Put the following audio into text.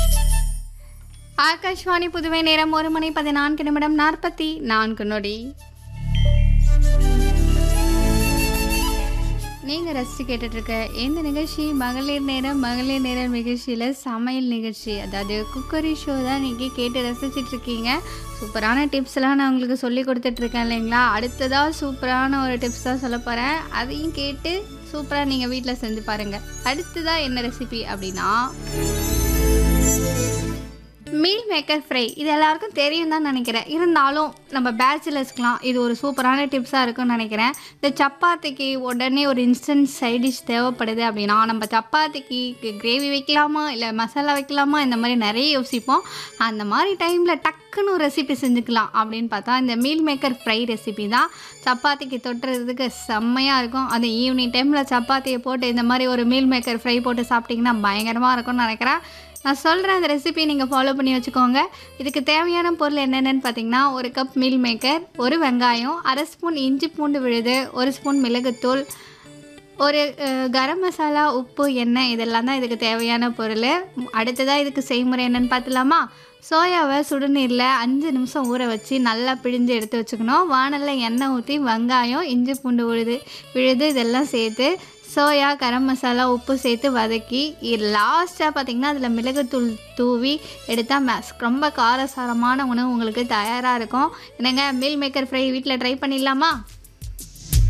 ஆகாஷ்வாணி புதுவை நேரம் ஒரு மணி பதினான்கு நிமிடம் நாற்பத்தி நான்கு நொடி நீங்கள் ரசித்து கேட்டுட்ருக்க இந்த நிகழ்ச்சி மகளிர் நேரம் மகளிர் நேரம் நிகழ்ச்சியில் சமையல் நிகழ்ச்சி அதாவது குக்கரி ஷோ தான் நீங்கள் கேட்டு ரசிச்சிட்டு இருக்கீங்க சூப்பரான டிப்ஸ்லாம் நான் உங்களுக்கு சொல்லி கொடுத்துட்ருக்கேன் இல்லைங்களா அடுத்ததாக சூப்பரான ஒரு டிப்ஸ் தான் சொல்ல போகிறேன் அதையும் கேட்டு சூப்பராக நீங்கள் வீட்டில் செஞ்சு பாருங்கள் அடுத்ததாக என்ன ரெசிபி அப்படின்னா மீல் மேக்கர் ஃப்ரை இது எல்லாருக்கும் தெரியும் தான் நினைக்கிறேன் இருந்தாலும் நம்ம பேச்சுலர்ஸ்க்கெலாம் இது ஒரு சூப்பரான டிப்ஸாக இருக்கும்னு நினைக்கிறேன் இந்த சப்பாத்திக்கு உடனே ஒரு இன்ஸ்டன்ட் சைட் டிஷ் தேவைப்படுது அப்படின்னா நம்ம சப்பாத்திக்கு கிரேவி வைக்கலாமா இல்லை மசாலா வைக்கலாமா இந்த மாதிரி நிறைய யோசிப்போம் அந்த மாதிரி டைமில் டக்குன்னு ஒரு ரெசிபி செஞ்சுக்கலாம் அப்படின்னு பார்த்தா இந்த மீல் மேக்கர் ஃப்ரை ரெசிபி தான் சப்பாத்திக்கு தொட்டுறதுக்கு செம்மையாக இருக்கும் அது ஈவினிங் டைமில் சப்பாத்தியை போட்டு இந்த மாதிரி ஒரு மீல் மேக்கர் ஃப்ரை போட்டு சாப்பிட்டிங்கன்னா பயங்கரமாக இருக்கும்னு நினைக்கிறேன் நான் சொல்கிறேன் அந்த ரெசிபி நீங்கள் ஃபாலோ பண்ணி வச்சுக்கோங்க இதுக்கு தேவையான பொருள் என்னென்னு பார்த்தீங்கன்னா ஒரு கப் மீல் மேக்கர் ஒரு வெங்காயம் அரை ஸ்பூன் இஞ்சி பூண்டு விழுது ஒரு ஸ்பூன் மிளகுத்தூள் ஒரு அஹ், கரம் மசாலா உப்பு எண்ணெய் இதெல்லாம் தான் இதுக்கு தேவையான பொருள் அடுத்ததாக இதுக்கு செய்முறை என்னென்னு பார்த்துலாமா சோயாவை சுடுநீரில் அஞ்சு நிமிஷம் ஊற வச்சு நல்லா பிழிஞ்சு எடுத்து வச்சுக்கணும் வானலில் எண்ணெய் ஊற்றி வெங்காயம் இஞ்சி பூண்டு விழுது விழுது இதெல்லாம் சேர்த்து சோயா கரம் மசாலா உப்பு சேர்த்து வதக்கி லாஸ்ட்டாக பார்த்தீங்கன்னா அதில் மிளகுத்தூள் தூவி எடுத்தால் மேஸ் ரொம்ப காரசாரமான உணவு உங்களுக்கு தயாராக இருக்கும் என்னங்க மீல் மேக்கர் ஃப்ரை வீட்டில் ட்ரை பண்ணிடலாமா